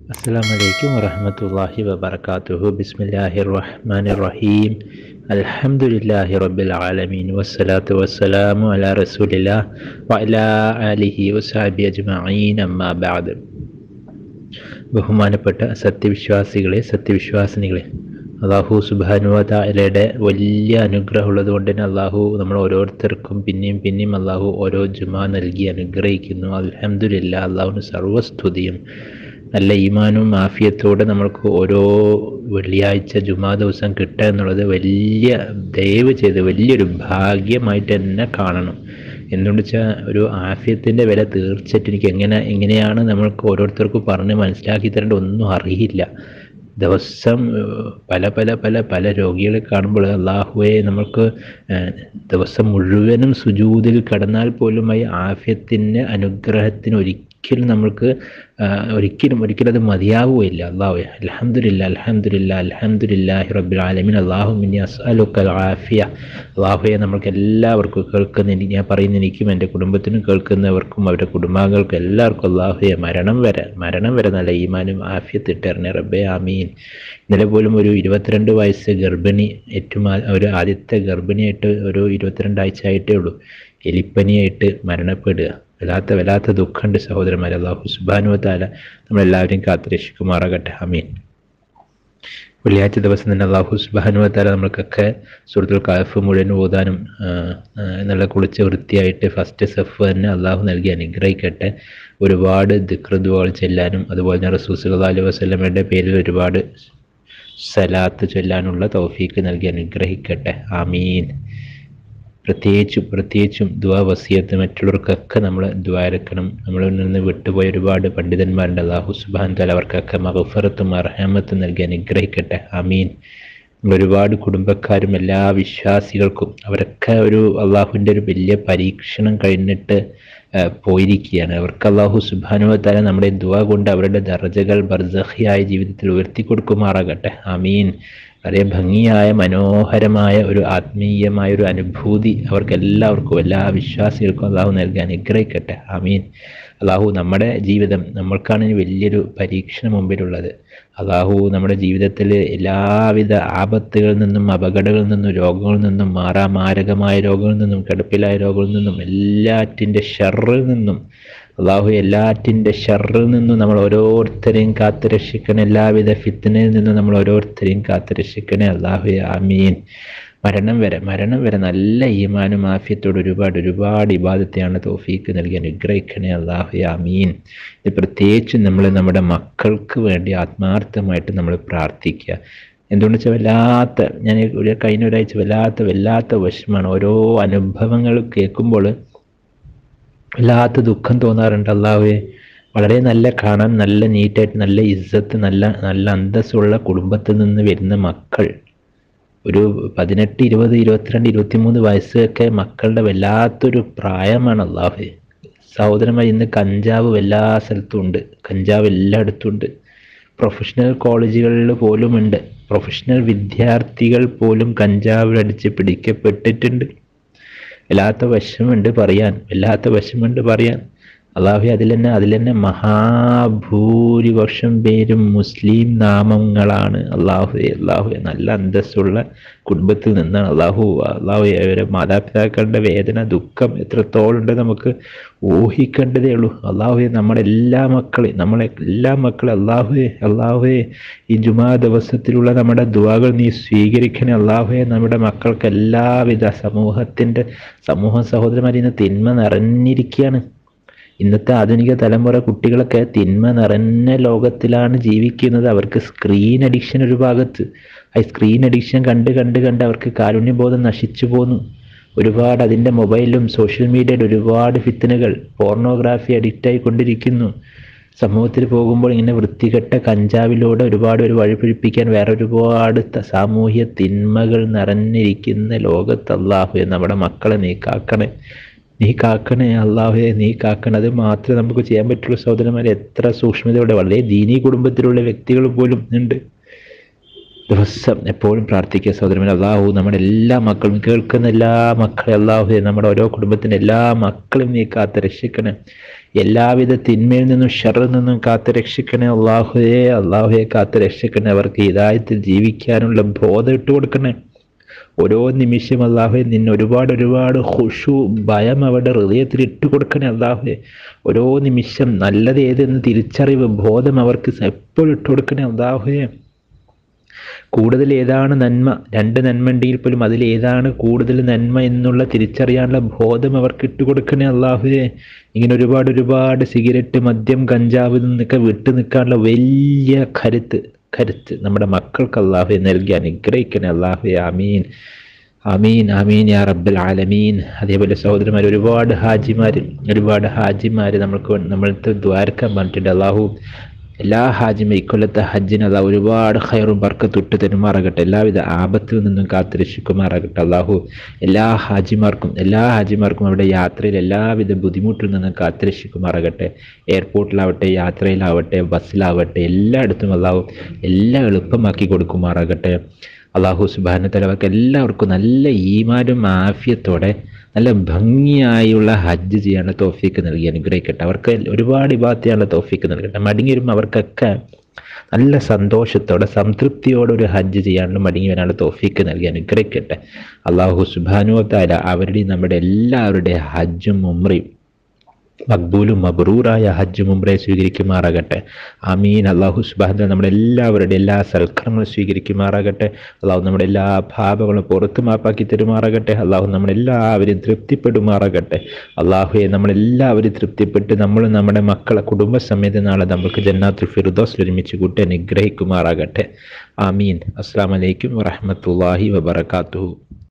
السلام عليكم ورحمة الله وبركاته بسم الله الرحمن الرحيم الحمد لله رب العالمين والصلاة والسلام على رسول الله وعلى آله وصحبه أجمعين أما بعد ബഹുമാനപ്പെട്ട സത്യവിശ്വാസികളെ സത്യവിശ്വാസിനികളെ അള്ളാഹു സുബാനുവലയുടെ വലിയ അനുഗ്രഹം ഉള്ളത് കൊണ്ട് തന്നെ അള്ളാഹു നമ്മൾ ഓരോരുത്തർക്കും പിന്നെയും പിന്നെയും അള്ളാഹു ഓരോ ജുമാ നൽകി അനുഗ്രഹിക്കുന്നു അലഹമുല്ല അള്ളാഹുവിന് സർവസ്തുതിയും നല്ല ഈമാനും ആഫിയത്തോടെ നമ്മൾക്ക് ഓരോ വെള്ളിയാഴ്ച ജുമാ ദിവസം കിട്ടുക എന്നുള്ളത് വലിയ ദയവ് ചെയ്ത് വലിയൊരു ഭാഗ്യമായിട്ട് തന്നെ കാണണം എന്തുകൊണ്ട് വെച്ചാൽ ഒരു ആഫിയത്തിൻ്റെ വില തീർച്ചയായിട്ടും എനിക്ക് എങ്ങനെ എങ്ങനെയാണ് നമ്മൾക്ക് ഓരോരുത്തർക്കും പറഞ്ഞ് മനസ്സിലാക്കി തരേണ്ട ഒന്നും അറിയില്ല ദിവസം പല പല പല പല രോഗികളെ കാണുമ്പോൾ അള്ളാഹുവെ നമുക്ക് ദിവസം മുഴുവനും സുജൂതിൽ കടന്നാൽ പോലും ഈ ആഫ്യത്തിൻ്റെ അനുഗ്രഹത്തിന് ഒരിക്കലും നമ്മൾക്ക് ഒരിക്കലും ഒരിക്കലും അത് മതിയാവുകയില്ല അള്ളാഹു അലഹമുല്ല അലഹമുല്ല അലഹമുല്ലാഹി റബ്ബിൽ ആലമീൻ അള്ളാഹു മിനി അസ്അലുക്കൽ ആഫിയ അള്ളാഹുയെ നമ്മൾക്ക് എല്ലാവർക്കും കേൾക്കുന്ന ഞാൻ പറയുന്ന എനിക്കും എൻ്റെ കുടുംബത്തിനും കേൾക്കുന്നവർക്കും അവരുടെ കുടുംബാംഗങ്ങൾക്കും എല്ലാവർക്കും അള്ളാഹുയെ മരണം വരെ മരണം വരെ നല്ല ഈമാനും ആഫിയത്ത് ഇട്ടറിഞ്ഞ റബ്ബെ ആമീൻ ഇന്നലെ പോലും ഒരു ഇരുപത്തിരണ്ട് വയസ്സ് ഗർഭിണി ഏറ്റവും ഒരു ആദ്യത്തെ ഗർഭിണിയായിട്ട് ഒരു ഇരുപത്തിരണ്ടാഴ്ച ആയിട്ടേ ഉള്ളൂ എലിപ്പനിയായിട്ട് മരണപ്പെടുക വല്ലാത്ത വല്ലാത്ത ദുഃഖമുണ്ട് സഹോദരന്മാർ അള്ളാഹു സുബാനുവത്താല നമ്മളെല്ലാവരെയും കാത്തുരക്ഷിക്കുമാറാകട്ടെ അമീൻ വെള്ളിയാഴ്ച ദിവസം തന്നെ അള്ളാഹു സുബാനുവത്താല നമ്മൾക്കൊക്കെ സുഹൃത്തുക്കൾ കാഫ് മുഴുവൻ ഓതാനും നല്ല കുളിച്ച് വൃത്തിയായിട്ട് ഫസ്റ്റ് സെഫ് തന്നെ അള്ളാഹു നൽകി അനുഗ്രഹിക്കട്ടെ ഒരുപാട് ദിക്റുദ്വാൾ ചെല്ലാനും അതുപോലെ തന്നെ റസൂസ് അലൈഹി വസ്ലമയുടെ പേരിൽ ഒരുപാട് സലാത്ത് ചൊല്ലാനുള്ള തൗഫീക്ക് നൽകി അനുഗ്രഹിക്കട്ടെ ആമീൻ പ്രത്യേകിച്ചും പ്രത്യേകിച്ചും ദുവാ വസിയത്ത് മറ്റുള്ളവർക്കൊക്കെ നമ്മൾ ദ്വാരക്കണം നമ്മളിൽ നിന്ന് വിട്ടുപോയ ഒരുപാട് പണ്ഡിതന്മാരുണ്ട് അള്ളാഹു സുബാൻ തല അവർക്കൊക്കെ മഹഫറത്തും അർഹമത്തും നൽകി അനുഗ്രഹിക്കട്ടെ അമീൻ ഒരുപാട് കുടുംബക്കാരും എല്ലാ വിശ്വാസികൾക്കും അവരൊക്കെ ഒരു അള്ളാഹുവിൻ്റെ ഒരു വലിയ പരീക്ഷണം കഴിഞ്ഞിട്ട് പോയിരിക്കുകയാണ് അവർക്ക് അള്ളാഹു സുബാനുവത്താല നമ്മുടെ ദുവ കൊണ്ട് അവരുടെ ദർജകൾ ബർസഹിയായ ജീവിതത്തിൽ ഉയർത്തി കൊടുക്കുമാറാകട്ടെ അമീൻ വളരെ ഭംഗിയായ മനോഹരമായ ഒരു ആത്മീയമായ ഒരു അനുഭൂതി അവർക്ക് എല്ലാവർക്കും എല്ലാ വിശ്വാസികൾക്കും അള്ളാഹു നൽകി അനുഗ്രഹിക്കട്ടെ ആമീൻ അള്ളാഹു നമ്മുടെ ജീവിതം നമ്മൾക്കാണ് വലിയൊരു പരീക്ഷണം മുമ്പിലുള്ളത് അള്ളാഹു നമ്മുടെ ജീവിതത്തിൽ എല്ലാവിധ ആപത്തുകളിൽ നിന്നും അപകടങ്ങളിൽ നിന്നും രോഗങ്ങളിൽ നിന്നും മാറാ മാരകമായ രോഗങ്ങളിൽ നിന്നും കിടപ്പിലായ രോഗങ്ങളിൽ നിന്നും എല്ലാറ്റിൻ്റെ ഷറിൽ നിന്നും അള്ളാഹു എല്ലാറ്റിൻ്റെ ഷറിൽ നിന്നും നമ്മൾ ഓരോരുത്തരെയും കാത്തു രക്ഷിക്കണേ എല്ലാവിധ ഫിത്തിനയിൽ നിന്നും നമ്മൾ ഓരോരുത്തരെയും കാത്തു രക്ഷിക്കണേ അള്ളാഹു ആമീൻ മരണം വരെ മരണം വരെ നല്ല ഈമാനും ആഫ്യത്തോട് ഒരുപാട് ഒരുപാട് ഇബാദത്തെയാണ് തോഫീക്ക് നൽകി അനുഗ്രഹിക്കണേ അള്ളാഹു ആമീൻ ഇത് പ്രത്യേകിച്ചും നമ്മൾ നമ്മുടെ മക്കൾക്ക് വേണ്ടി ആത്മാർത്ഥമായിട്ട് നമ്മൾ പ്രാർത്ഥിക്കുക എന്തുകൊണ്ട് വെച്ചാൽ വല്ലാത്ത ഞാൻ ഒരു കഴിഞ്ഞ ഒരാഴ്ച വല്ലാത്ത വല്ലാത്ത വിഷമാണ് ഓരോ അനുഭവങ്ങൾ കേൾക്കുമ്പോൾ വല്ലാത്ത ദുഃഖം തോന്നാറുണ്ട് അള്ളാഹുവെ വളരെ നല്ല കാണാൻ നല്ല നീറ്റായിട്ട് നല്ല ഇസ്സത്ത് നല്ല നല്ല അന്തസ്സുള്ള കുടുംബത്തിൽ നിന്ന് വരുന്ന മക്കൾ ഒരു പതിനെട്ട് ഇരുപത് ഇരുപത്തിരണ്ട് ഇരുപത്തിമൂന്ന് വയസ്സൊക്കെ മക്കളുടെ വല്ലാത്തൊരു പ്രായമാണ് അള്ളാഹു സഹോദരന്മാർ ഇന്ന് കഞ്ചാവ് എല്ലാ സ്ഥലത്തും ഉണ്ട് കഞ്ചാവ് എല്ലായിടത്തും ഉണ്ട് പ്രൊഫഷണൽ കോളേജുകളിൽ പോലും ഉണ്ട് പ്രൊഫഷണൽ വിദ്യാർത്ഥികൾ പോലും കഞ്ചാവിലടിച്ച് പിടിക്കപ്പെട്ടിട്ടുണ്ട് വല്ലാത്ത വശമുണ്ട് പറയാൻ വല്ലാത്ത വശമുണ്ട് പറയാൻ അള്ളാഹു അതിൽ തന്നെ അതിൽ തന്നെ മഹാഭൂരിപക്ഷം പേരും മുസ്ലിം നാമങ്ങളാണ് അള്ളാഹു അള്ളാഹു നല്ല അന്തസ്സുള്ള കുടുംബത്തിൽ നിന്നാണ് അള്ളാഹു അള്ളാഹു അവരെ മാതാപിതാക്കളുടെ വേദന ദുഃഖം എത്രത്തോളം ഉണ്ട് നമുക്ക് ഊഹിക്കേണ്ടതേ ഉള്ളൂ അള്ളാഹുയെ നമ്മുടെ എല്ലാ മക്കളെയും നമ്മളെ എല്ലാ മക്കളെ അള്ളാഹുയെ അള്ളാഹുയെ ഈ ജുമാ ദിവസത്തിലുള്ള നമ്മുടെ ദുവാകൾ നീ സ്വീകരിക്കണേ അള്ളാഹുയെ നമ്മുടെ മക്കൾക്ക് എല്ലാവിധ സമൂഹത്തിൻ്റെ സമൂഹ സഹോദരന്മാരിൽ നിന്ന് തിന്മ നിറഞ്ഞിരിക്കുകയാണ് ഇന്നത്തെ ആധുനിക തലമുറ കുട്ടികളൊക്കെ തിന്മ നിറഞ്ഞ ലോകത്തിലാണ് ജീവിക്കുന്നത് അവർക്ക് സ്ക്രീൻ അഡിക്ഷൻ ഒരു ഭാഗത്ത് ആ സ്ക്രീൻ അഡിക്ഷൻ കണ്ട് കണ്ട് കണ്ട് അവർക്ക് കാരുണ്യബോധം നശിച്ചു പോന്നു ഒരുപാട് അതിൻ്റെ മൊബൈലിലും സോഷ്യൽ മീഡിയയുടെ ഒരുപാട് ഫിത്തനുകൾ പോർണോഗ്രാഫി അഡിക്റ്റായി കൊണ്ടിരിക്കുന്നു സമൂഹത്തിൽ പോകുമ്പോൾ ഇങ്ങനെ വൃത്തികെട്ട കഞ്ചാവിലൂടെ ഒരുപാട് ഒരു വഴിപിഴിപ്പിക്കാൻ വേറെ ഒരുപാട് സാമൂഹ്യ തിന്മകൾ നിറഞ്ഞിരിക്കുന്ന ലോകത്ത് അള്ളാഹു നമ്മുടെ മക്കളെ നീ കാക്കണേ നീ കാക്കണേ അള്ളാഹുയെ നീ കാക്കണേ അത് മാത്രമേ നമുക്ക് ചെയ്യാൻ പറ്റുള്ളൂ സഹോദരന്മാരെ എത്ര സൂക്ഷ്മതയോടെ വളരെ ദീനീ കുടുംബത്തിലുള്ള വ്യക്തികൾ പോലും ഉണ്ട് ദിവസം എപ്പോഴും പ്രാർത്ഥിക്കുക സഹോദരന്മാരെ അള്ളാഹു നമ്മുടെ എല്ലാ മക്കളും കേൾക്കുന്ന എല്ലാ മക്കളെ അള്ളാഹുയെ നമ്മുടെ ഓരോ കുടുംബത്തിൻ്റെ എല്ലാ മക്കളും നീ കാത്ത് രക്ഷിക്കണേ എല്ലാവിധ തിന്മയിൽ നിന്നും ഷറിൽ നിന്നും കാത്തു രക്ഷിക്കണേ അള്ളാഹുയെ അള്ളാഹുയെ കാത്തു രക്ഷിക്കണേ അവർക്ക് ഹിതായത്തിൽ ജീവിക്കാനുള്ള ബോധം ഇട്ട് കൊടുക്കണേ ഓരോ നിമിഷം അള്ളാഹുയെ നിന്നെ ഒരുപാട് ഒരുപാട് ഹുഷു ഭയം അവരുടെ ഹൃദയത്തിൽ ഇട്ട് കൊടുക്കണേ അള്ളാഹുയെ ഓരോ നിമിഷം നല്ലത് ഏതെന്ന് തിരിച്ചറിവ് ബോധം അവർക്ക് എപ്പോഴും ഇട്ട് കൊടുക്കണേ അള്ളാഹുയെ കൂടുതൽ ഏതാണ് നന്മ രണ്ട് നന്മ ഉണ്ടെങ്കിൽ പോലും അതിൽ ഏതാണ് കൂടുതൽ നന്മ എന്നുള്ള തിരിച്ചറിയാനുള്ള ബോധം അവർക്ക് ഇട്ടുകൊടുക്കണേ അള്ളാഹുയെ ഇങ്ങനെ ഒരുപാട് ഒരുപാട് സിഗരറ്റ് മദ്യം കഞ്ചാവ് നിന്നൊക്കെ വിട്ടു നിൽക്കാനുള്ള വലിയ കരുത്ത് കരുത്ത് നമ്മുടെ മക്കൾക്ക് അള്ളാഹുയെ നൽകി അനുഗ്രഹിക്കണേ അള്ളാഹുയെ അമീൻ അമീൻ അമീൻ യാ റബ്ബൽ ആലമീൻ അതേപോലെ സഹോദരന്മാർ ഒരുപാട് ഹാജിമാർ ഒരുപാട് ഹാജിമാർ നമ്മൾക്ക് നമ്മൾക്ക് ദ്വാരക്കാൻ പറഞ്ഞിട്ടുണ്ട് അള്ളാഹു എല്ലാ ഹാജിമ ഇക്കൊല്ലത്തെ ഹജ്ജിന് അതാ ഒരുപാട് ഹയറും ബർക്കത്തൊട്ട് തെരുമാറാകട്ടെ എല്ലാവിധ ആപത്തിൽ നിന്നും കാത്തുരക്ഷിക്കുമാറാകട്ടെ അള്ളാഹു എല്ലാ ഹാജിമാർക്കും എല്ലാ ഹാജിമാർക്കും അവിടെ യാത്രയിൽ എല്ലാവിധ ബുദ്ധിമുട്ടിൽ നിന്നും കാത്തുരക്ഷിക്കുമാറാകട്ടെ എയർപോർട്ടിലാവട്ടെ യാത്രയിലാവട്ടെ ബസ്സിലാവട്ടെ എല്ലായിടത്തും അള്ളാഹു എല്ലാം എളുപ്പമാക്കി കൊടുക്കുമാറാകട്ടെ അള്ളാഹു സുബാന തലവർക്ക് എല്ലാവർക്കും നല്ല ഈമാനും ആഫിയത്തോടെ നല്ല ഭംഗിയായുള്ള ഹജ്ജ് ചെയ്യാനുള്ള തോഫീക്ക് നൽകി അനുഗ്രഹിക്കട്ടെ അവർക്ക് ഒരുപാട് ഇബാത്ത് ചെയ്യാനുള്ള തോഫീക്ക് നൽകട്ടെ മടങ്ങി വരുമ്പോൾ അവർക്കൊക്കെ നല്ല സന്തോഷത്തോടെ സംതൃപ്തിയോടെ ഒരു ഹജ്ജ് ചെയ്യാനുള്ള മടങ്ങി വരാനുള്ള തോഫീക്ക് നൽകി അനുഗ്രഹിക്കട്ടെ അള്ളാഹു സുബാനുവത്തായ അവരുടെയും നമ്മുടെ എല്ലാവരുടെയും ഹജ്ജും ഉമ്രയും മക്ബൂലും മബ്രൂറായ ഹജ്ജ് മുംബ്രെ സ്വീകരിക്കുമാറാകട്ടെ അമീൻ അള്ളാഹു സുബാദ നമ്മുടെ എല്ലാവരുടെ എല്ലാ സൽക്കർമ്മങ്ങളും സ്വീകരിക്കുമാറാകട്ടെ അള്ളാഹു നമ്മുടെ എല്ലാ പാപങ്ങളും പുറത്തു മാപ്പാക്കി തരുമാറാകട്ടെ അള്ളാഹു നമ്മളെല്ലാവരും തൃപ്തിപ്പെടുമാറാകട്ടെ അള്ളാഹുയെ നമ്മളെല്ലാവരും തൃപ്തിപ്പെട്ട് നമ്മൾ നമ്മുടെ മക്കളെ കുടുംബസമേതം നാളെ നമുക്ക് ജന്നാത്തുൽ ഫിറുദോസ് ഒരുമിച്ച് കൂട്ടി അനുഗ്രഹിക്കുമാറാകട്ടെ ആമീൻ അസ്സാം വലൈക്കും വറഹമത്തല്ലാഹി വബർക്കാത്തു